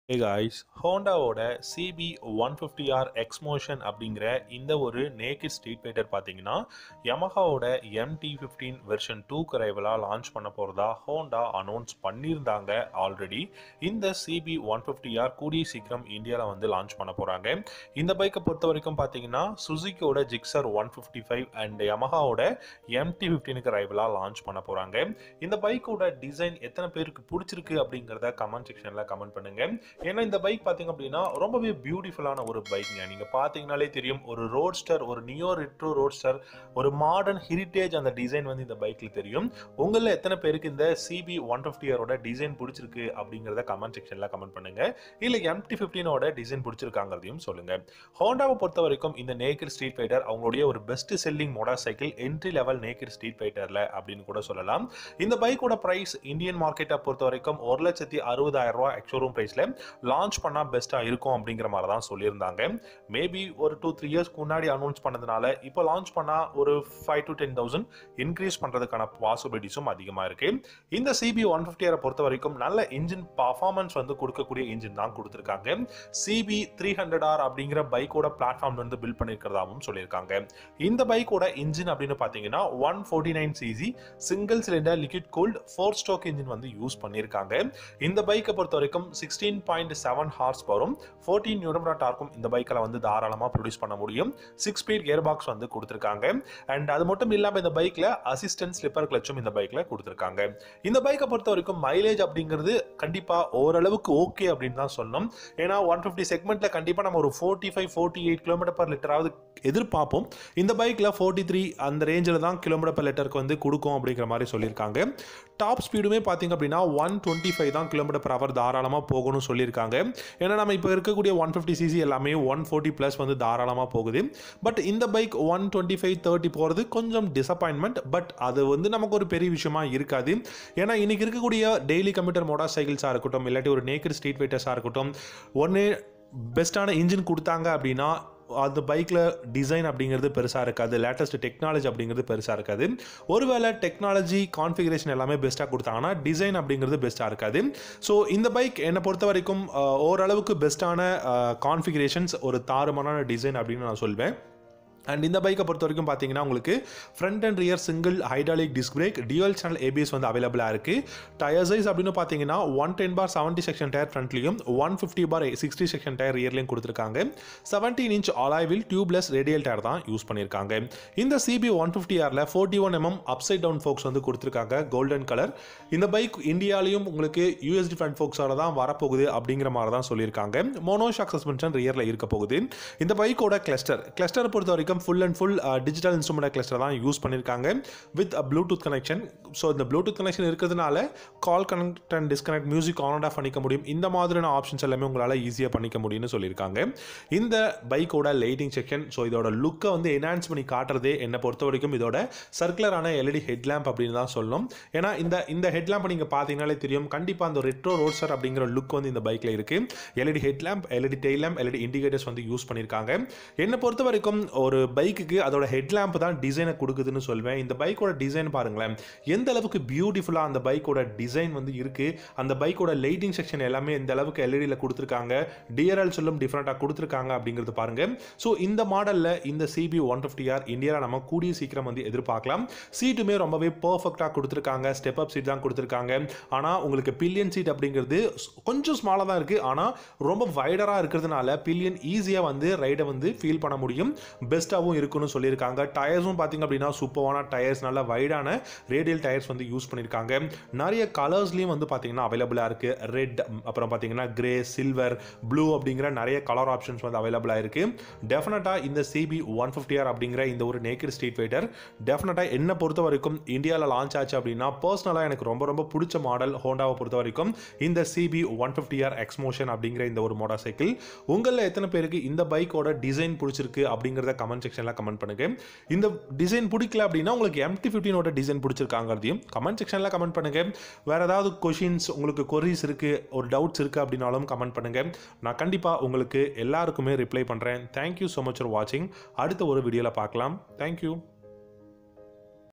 ஹே guys ஹோண்டாவோட CB one fifty R ExMotion அப்படிங்கிற இந்த ஒரு நேக்கிட் ஸ்ட்ரீட் ஃபைட்டர் பார்த்தீங்கன்னா யமஹாவோட எம்டி ஃபிஃப்டீன் வெர்ஷன் டூ கரைவலாக லான்ச் பண்ண போகிறதா ஹோண்டா அனௌன்ஸ் பண்ணியிருந்தாங்க ஆல்ரெடி இந்த சிபி ஒன் ஃபிஃப்டி ஆர் கூடிய சீக்கிரம் இந்தியாவில் வந்து லான்ச் பண்ண போகிறாங்க இந்த பைக்கை பொறுத்த வரைக்கும் பார்த்தீங்கன்னா சுசுக்கியோட Gixxer one fifty five and யமஹாவோட எம்டி ஃபிஃப்டீனுக்கு ரைவலாக லான்ச் பண்ண போகிறாங்க இந்த பைக்கோட டிசைன் எத்தனை பேருக்கு பிடிச்சிருக்கு அப்படிங்கிறத கமெண்ட் செக்ஷனில் கமெண்ட் பண்ணுங்க ஏன்னா இந்த பைக் பார்த்தீங்க அப்படின்னா ரொம்பவே பியூட்டிஃபுல்லான ஒரு பைக்ங்க நீங்கள் பார்த்தீங்கனாலே தெரியும் ஒரு ரோட்ஸ்டர் ஒரு நியோ ரிட்ரோ ரோட்ஸ்டர் ஒரு மாடர்ன் ஹெரிட்டேஜ் அந்த டிசைன் வந்து இந்த பைக்கில் தெரியும் உங்களில் எத்தனை பேருக்கு இந்த சிபி ஒன் ஃபிஃப்டியரோட டிசைன் பிடிச்சிருக்கு அப்படிங்கிறத கமெண்ட் செக்ஷனில் கமெண்ட் பண்ணுங்க இல்லை எம்டி ஃபிஃப்டீனோட டிசைன் பிடிச்சிருக்காங்கிறதையும் சொல்லுங்க ஹோண்டாவை பொறுத்த வரைக்கும் இந்த நேக்கர் ஸ்ட்ரீட் ஃபைட்டர் அவங்களுடைய ஒரு best selling motorcycle entry level naked street ஃபைட்டரில் அப்படின்னு கூட சொல்லலாம் இந்த பைக்கோட ப்ரைஸ் இந்தியன் மார்க்கெட்டை பொறுத்த வரைக்கும் ஒரு லட்சத்தி அறுபதாயிரம் ரூபாய் எக்ஷோரூம் ப்ரைஸில் லான்ச் பண்ணால் பெஸ்ட்டாக இருக்கும் அப்படிங்கிற மாதிரி தான் சொல்லியிருந்தாங்க மேபி ஒரு டூ த்ரீ இயர்ஸ்க்கு முன்னாடி அனௌன்ஸ் பண்ணதுனால இப்போ லான்ச் பண்ணால் ஒரு five to ten thousand increase பண்ணுறதுக்கான பாசிபிலிட்டிஸும் அதிகமாக இருக்கு இந்த சிபி ஒன் ஃபிஃப்டியரை பொறுத்த வரைக்கும் நல்ல இன்ஜின் பர்ஃபார்மன்ஸ் வந்து கொடுக்கக்கூடிய இன்ஜின் தான் கொடுத்துருக்காங்க சிபி த்ரீ ஹண்ட்ரட் ஆர் அப்படிங்கிற பைக்கோட பிளாட்ஃபார்ம் வந்து பில்ட் பண்ணியிருக்கிறதாவும் சொல்லியிருக்காங்க இந்த பைக்கோட இன்ஜின் அப்படின்னு பார்த்தீங்கன்னா one forty nine CC single cylinder liquid cooled four stroke engine வந்து யூஸ் பண்ணியிருக்காங்க இந்த பைக்கை பொறுத்த வரைக்கும் சிக்ஸ்டீன் பாயிண்ட் செவன் ஹார்ஸ் பவரும் ஃபோர்டீன் நியூடம்ரா டார்க்கும் இந்த பைக்கில் வந்து தாராளமாக ப்ரொடியூஸ் பண்ண முடியும் சிக்ஸ் ஸ்பீட் கியர் பாக்ஸ் வந்து கொடுத்துருக்காங்க அண்ட் அது மட்டும் இல்லாமல் இந்த பைக்கில் அசிஸ்டன்ட் ஸ்லிப்பர் கிளச்சும் இந்த பைக்கில் கொடுத்துருக்காங்க இந்த பைக்கை பொறுத்த வரைக்கும் மைலேஜ் அப்படிங்கிறது கண்டிப்பாக ஓரளவுக்கு ஓகே அப்படின்னு தான் சொன்னோம் ஏன்னா ஒன் ஃபிஃப்டி செக்மெண்ட்டில் கண்டிப்பாக நம்ம ஒரு forty five forty eight kilometre per லிட்டராவது எதிர்பார்ப்போம் இந்த பைக்கில் ஃபோர்ட்டி த்ரீ அந்த ரேஞ்சில் தான் கிலோமீட்டர் பர் லிட்டருக்கு வந்து கொடுக்கும் அப்படிங்கிற மாதிரி சொல்லியிருக்காங்க டாப் ஸ்பீடுமே பார்த்தீங்க அப்படின்னா ஒன் டுவெண்ட்டி ஃபைவ் தான் கிலோமீட்டர் பர் ஹவர் தாராளமாக போகணும்னு சொல்லியிருக்காங்க ஏன்னா நம்ம இப்போ இருக்கக்கூடிய ஒன் ஃபிஃப்டி சிசி எல்லாமே ஒன் ஃபோர்ட்டி ப்ளஸ் வந்து தாராளமாக போகுது பட் இந்த bike one twenty five thirty போகிறது கொஞ்சம் டிசப்பாயின்மெண்ட் பட் அது வந்து நமக்கு ஒரு பெரிய விஷயமா இருக்காது ஏன்னா இன்னைக்கு இருக்கக்கூடிய டெய்லி கம்ப்யூட்டர் மோட்டார் சைக்கிள்ஸாக இருக்கட்டும் இல்லாட்டி ஒரு நேக்கர் ஸ்ட்ரீட் ஃபைட்டர்ஸாக இருக்கட்டும் ஒன்று பெஸ்ட்டான இன்ஜின் கொடுத்தாங்க அப்படின்னா அந்த பைக்கில் டிசைன் அப்படிங்கிறது பெருசாக இருக்காது லேட்டஸ்ட் டெக்னாலஜி அப்படிங்கிறது பெருசாக இருக்காது ஒருவேளை டெக்னாலஜி கான்ஃபிகரேஷன் எல்லாமே பெஸ்ட்டாக கொடுத்தாங்கன்னா டிசைன் அப்படிங்கிறது பெஸ்ட்டாக இருக்காது ஸோ இந்த பைக் என்னை பொறுத்த வரைக்கும் அஹ், ஓரளவுக்கு பெஸ்ட்டான கான்ஃபிகரேஷன்ஸ் ஒரு தாறுமாறான டிசைன் அப்படின்னு நான் சொல்வேன் அண்ட் இந்த பைக்கை பொறுத்த வரைக்கும் பார்த்தீங்கன்னா உங்களுக்கு front and rear single hydraulic disc brake dual channel ABS வந்து அவைலபிளாக இருக்குது டயர் சைஸ் அப்படின்னு பார்த்தீங்கன்னா one ten by seventy section tyre ஃப்ரண்ட்லையும் one fifty by sixty section tyre ரியர்லையும் கொடுத்துருக்காங்க செவன்டீன் இன்ச் ஆலாய்வில் டியூப்லெஸ் ரேடியல் டயர் தான் யூஸ் பண்ணியிருக்காங்க இந்த சிபி ஒன் ஃபிஃப்டி ஆரில் forty one mm upside down forks வந்து கொடுத்துருக்காங்க கோல்டன் கலர் இந்த பைக் இந்தியாலையும் உங்களுக்கு யூஎஸ்டி ஃப்ரண்ட் ஃபோக்ஸோட தான் வரப்போகுது அப்படிங்கிற மாதிரி தான் சொல்லியிருக்காங்க மோனோஷாக் சஸ்பென்ஷன் ரியரில் இருக்க போகுது இந்த பைக்கோட கிளஸ்டர் கிளஸ்டரை பொறுத்த வரைக்கும் full and full digital instrument cluster தான் யூஸ் பண்ணியிருக்காங்க வித் ப்ளூடூத் கனெக்ஷன் ஸோ இந்த ப்ளூடூத் கனெக்ஷன் இருக்கிறதுனால call connect and disconnect music on and off பண்ணிக்க முடியும் இந்த மாதிரியான ஆப்ஷன்ஸ் எல்லாமே உங்களால் ஈஸியாக பண்ணிக்க முடியும்னு சொல்லியிருக்காங்க இந்த பைக்கோட லைட்டிங் செக்ஷன் ஸோ இதோட லுக்கை வந்து என்ஹான்ஸ் பண்ணி காட்டுறதே என்னை பொறுத்த வரைக்கும் இதோட சர்க்குலரான எல்இடி ஹெட்லாம்ப் அப்படின்னு தான் சொல்லணும் ஏன்னா இந்த இந்த ஹெட்லாம்ப் நீங்கள் பார்த்தீங்கனாலே தெரியும் கண்டிப்பாக அந்த ரெட்ரோ ரோட்ஸர் அப்படிங்கிற லுக் வந்து இந்த பைக்கில் இருக்குது LED headlamp LED tail lamp LED indicators வந்து யூஸ் பண்ணியிருக்காங்க என்னை பொறுத்த வரைக்கும் ஒரு பைக்குக்கு அதோட ஹெட்லாம்ப் தான் டிசைனை கொடுக்குதுன்னு சொல்வேன் இந்த பைக்கோட டிசைன் பாருங்களேன் எந்த அளவுக்கு பியூட்டிஃபுல்லாக அந்த பைக்கோட டிசைன் வந்து இருக்குது அந்த பைக்கோட லைட்டிங் செக்ஷன் எல்லாமே எந்த அளவுக்கு எல்இடியில் கொடுத்துருக்காங்க டிஆர்எல் சொல்லும் டிஃப்ரெண்ட்டாக கொடுத்துருக்காங்க அப்படிங்கிறது பாருங்க ஸோ இந்த மாடலில் இந்த சிபி ஒன் ஃபிஃப்டி ஆர் இந்தியாவில் நம்ம கூடிய சீக்கிரம் வந்து எதிர்பார்க்கலாம் சீட்டுமே ரொம்பவே பர்ஃபெக்டாக கொடுத்துருக்காங்க ஸ்டெப் அப் சீட் தான் கொடுத்துருக்காங்க ஆனால் உங்களுக்கு பில்லியன் சீட் அப்படிங்கிறது கொஞ்சம் ஸ்மாலாக தான் இருக்குது ஆனால் ரொம்ப வைடராக இருக்கிறதுனால பில்லியன் ஈஸியாக வந்து ரைடை வந்து ஃபீல் பண்ண முடியும் பெஸ்ட்டாகவும் இருக்குன்னு சொல்லியிருக்காங்க டயர்ஸும் பார்த்தீங்க அப்படின்னா சூப்பரான டயர்ஸ் நல்ல வைடான ரேடியல் டயர்ஸ் வந்து யூஸ் பண்ணியிருக்காங்க நிறைய கலர்ஸ்லையும் வந்து பார்த்தீங்கன்னா அவைலபிளாக இருக்குது ரெட் அப்புறம் பார்த்தீங்கன்னா கிரே சில்வர் ப்ளூ அப்படிங்கிற நிறைய கலர் ஆப்ஷன்ஸ் வந்து அவைலபிளாக இருக்குது டெஃபினட்டாக இந்த சிபி ஒன் ஃபிஃப்டி ஆர் அப்படிங்கிற இந்த ஒரு நேக்கர் ஸ்ட்ரீட் ஃபைட்டர் டெஃபினட்டாக என்ன பொறுத்த வரைக்கும் இந்தியாவில் லான்ச் ஆச்சு அப்படின்னா பர்சனலாக எனக்கு ரொம்ப ரொம்ப பிடிச்ச மாடல் ஹோண்டாவை பொறுத்த வரைக்கும் இந்த CB one fifty R ExMotion அப்படிங்கிற இந்த ஒரு மோட்டார் சைக்கிள் உங்களில் எத்தனை பேருக்கு இந்த பைக்கோட டிசைன் பிடிச்சிருக்கு அப்படிங்கிறத கமெண்ட் செக்ஷனில் கமெண்ட் பண்ணுங்க இந்த டிசைன் பிடிக்கல அப்படின்னா உங்களுக்கு எம்டி ஃபிஃப்டினோட டிசைன் பிடிச்சிருக்காங்கிறதையும் கமெண்ட் செக்ஷனில் கமெண்ட் பண்ணுங்க வேற ஏதாவது கொஷின்ஸ் உங்களுக்கு கொரிஸ் இருக்கு ஒரு டவுட்ஸ் இருக்கு அப்படின்னாலும் கமெண்ட் பண்ணுங்க நான் கண்டிப்பாக உங்களுக்கு எல்லாருக்குமே ரிப்ளை பண்ணுறேன் தேங்க்யூ ஸோ மச் ஃபார் வாட்சிங் அடுத்த ஒரு வீடியோவில் பார்க்கலாம் தேங்க்யூ